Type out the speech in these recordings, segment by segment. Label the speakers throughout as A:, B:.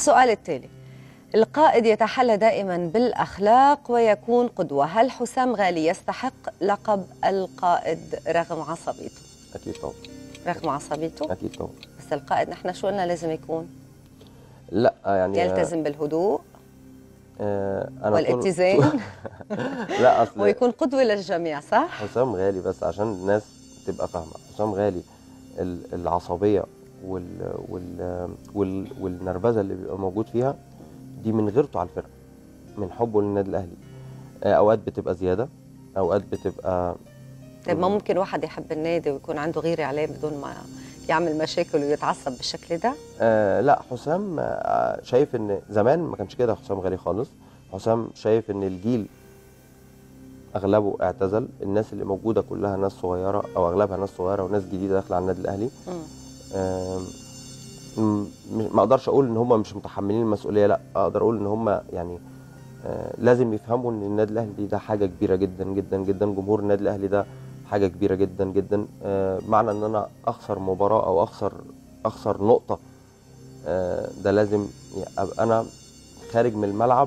A: السؤال التالي القائد يتحلى دائما بالأخلاق ويكون قدوة هل حسام غالي يستحق لقب القائد رغم عصبيته
B: اكيد طبعا
A: رغم عصبيته
B: اكيد طبعا
A: بس القائد نحن شو قلنا لازم يكون
B: لا يعني
A: يلتزم بالهدوء
B: آه انا طول-
A: والاتزان
B: لا اصل
A: ويكون قدوة للجميع صح؟
B: حسام غالي بس عشان الناس تبقى فاهمه حسام غالي ال- العصبيه وال وال وال والنرفزه اللي بيبقى موجود فيها دي من غيرته على الفرقه من حبه للنادي الاهلي آه، اوقات بتبقى زياده اوقات بتبقى
A: طيب ما ممكن واحد يحب النادي ويكون عنده غيرة عليه بدون ما يعمل مشاكل ويتعصب بالشكل ده
B: آه لا حسام آه شايف ان زمان ما كانش كده حسام غالي خالص حسام شايف ان الجيل اغلبه اعتزل الناس اللي موجوده كلها ناس صغيره او اغلبها ناس صغيره وناس جديده داخله على النادي الاهلي
A: مم.
B: آم، م- ما اقدرش اقول ان هم مش متحملين المسؤوليه لا اقدر اقول ان هم يعني آه، لازم يفهموا ان النادي الاهلي ده حاجه كبيره جدا جدا جدا جمهور النادي الاهلي ده حاجه كبيره جدا جدا آه، معنى ان انا اخسر مباراه او اخسر اخسر نقطه آه، ده لازم ي- ابقى انا خارج من الملعب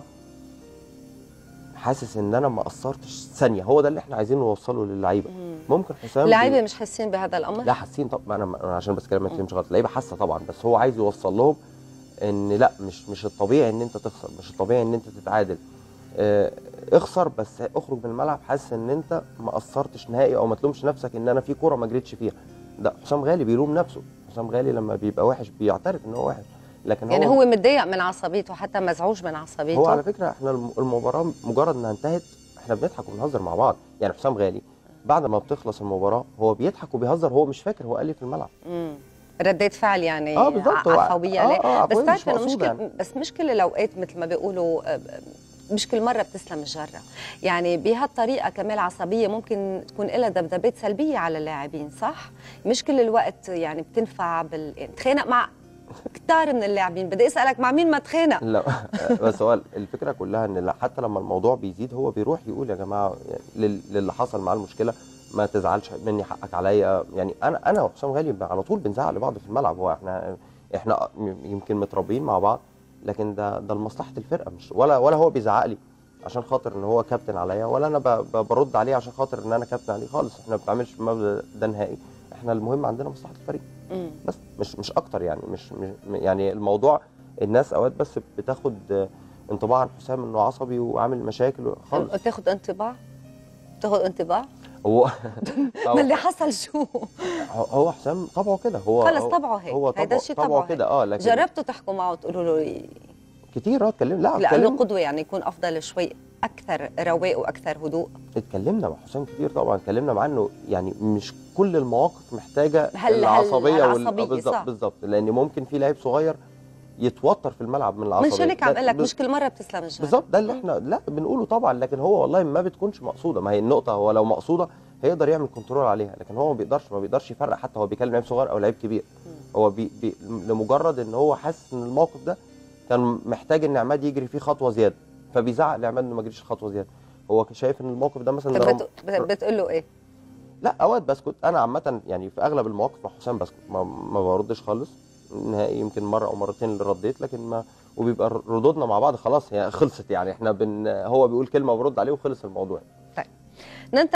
B: حاسس ان انا ما قصرتش ثانيه هو ده اللي احنا عايزين نوصله للعيبه
A: مم.
B: ممكن حسام
A: اللعيبة
B: بي-
A: مش حاسين بهذا الأمر؟
B: لا حاسين طبعا انا أنا عشان بس كلام ما تفهمش غلط اللعيبه حاسه طبعا بس هو عايز يوصل لهم ان لا مش مش الطبيعي ان انت تخسر مش الطبيعي ان انت تتعادل آه، اخسر بس اخرج من الملعب حاسس ان انت ما قصرتش نهائي او ما تلومش نفسك ان انا في كوره ما جريتش فيها ده حسام غالي بيلوم نفسه حسام غالي لما بيبقى وحش بيعترف ان هو وحش لكن
A: يعني
B: هو
A: هو متضايق من عصبيته حتى مزعوج من عصبيته
B: هو على فكره احنا الم- المباراه مجرد انها انتهت احنا بنضحك وبنهزر مع بعض يعني حسام غالي بعد ما بتخلص المباراه هو بيضحك وبيهزر هو مش فاكر هو قال ايه في الملعب
A: مم. ردة فعل يعني
B: اه بالظبط هو-
A: عفوية
B: اه
A: عليه
B: اه
A: بس
B: عفوية
A: بتعرف
B: مش
A: انه مش
B: مقصودة
A: كل
B: يعني.
A: بس مش كل الاوقات مثل ما بيقولوا آه، مش كل مره بتسلم الجره يعني بهالطريقه كمان عصبيه ممكن تكون لها دبدبات سلبيه على اللاعبين صح مش كل الوقت يعني بتنفع بال يعني تخانق مع كتار من اللاعبين بدي اسالك مع مين ما تخانق
B: لا بس هو الفكره كلها ان لا- حتى لما الموضوع بيزيد هو بيروح يقول يا جماعه يعني لل- للي حصل معاه المشكله ما تزعلش مني حقك عليا يعني انا انا وحسام غالي على طول بنزعق لبعض في الملعب هو احنا احنا يمكن متربيين مع بعض لكن ده ده لمصلحه الفرقه مش ولا ولا هو بيزعق لي عشان خاطر ان هو كابتن عليا ولا انا ب- ب- برد عليه عشان خاطر ان انا كابتن عليه خالص احنا ما بنعملش المبدا ده نهائي احنا المهم عندنا مصلحه الفريق
A: مم.
B: بس مش مش اكتر يعني مش, مش يعني الموضوع الناس اوقات بس بتاخد آه، انطباع عن حسام انه عصبي وعامل مشاكل خالص
A: تاخذ انطباع تاخذ انطباع
B: هو
A: من اللي حصل شو
B: هو حسام طبعه كده هو
A: خلص
B: هو-
A: طبعه هيك
B: هو
A: هيدا
B: طبعه
A: الشيء
B: طبعه
A: طبعه
B: كده اه لكن
A: جربتوا تحكوا معه وتقولوا له
B: كتير اه اتكلم لا
A: لانه
B: اتكلم
A: قدوه يعني يكون افضل شوي اكثر رواق واكثر هدوء
B: اتكلمنا مع حسام كتير طبعا اتكلمنا معاه انه يعني مش كل المواقف محتاجه
A: هل- هل-
B: العصبيه وال-
A: العصبية،
B: آه، بالظبط
A: صح.
B: بالظبط لان ممكن في لعيب صغير يتوتر في الملعب من العصبيه
A: من شو هيك عم
B: ده-
A: اقول لك
B: بز-
A: مش كل مره بتسلم الجاره
B: بالظبط ده اللي احنا لا بنقوله طبعا لكن هو والله ما بتكونش مقصوده ما هي النقطه هو لو مقصوده هيقدر يعمل كنترول عليها لكن هو ما بيقدرش ما بيقدرش يفرق حتى هو بيكلم لعيب صغير او لعيب كبير هو بي بي لمجرد ان هو حاسس ان الموقف ده كان محتاج ان عماد يجري فيه خطوه زياده فبيزعق لعماد انه ما يجريش خطوه زياده هو شايف ان الموقف ده مثلا
A: طب
B: لو-
A: بت- بت- بتقول له ايه؟
B: لا اوقات بسكت انا عامه يعني في اغلب المواقف مع حسام بسكت ما, ما بردش خالص نهائي يمكن مره او مرتين اللي رديت لكن ما وبيبقى ردودنا مع بعض خلاص هي خلصت يعني احنا بن هو بيقول كلمه برد عليه وخلص الموضوع
A: ننتقل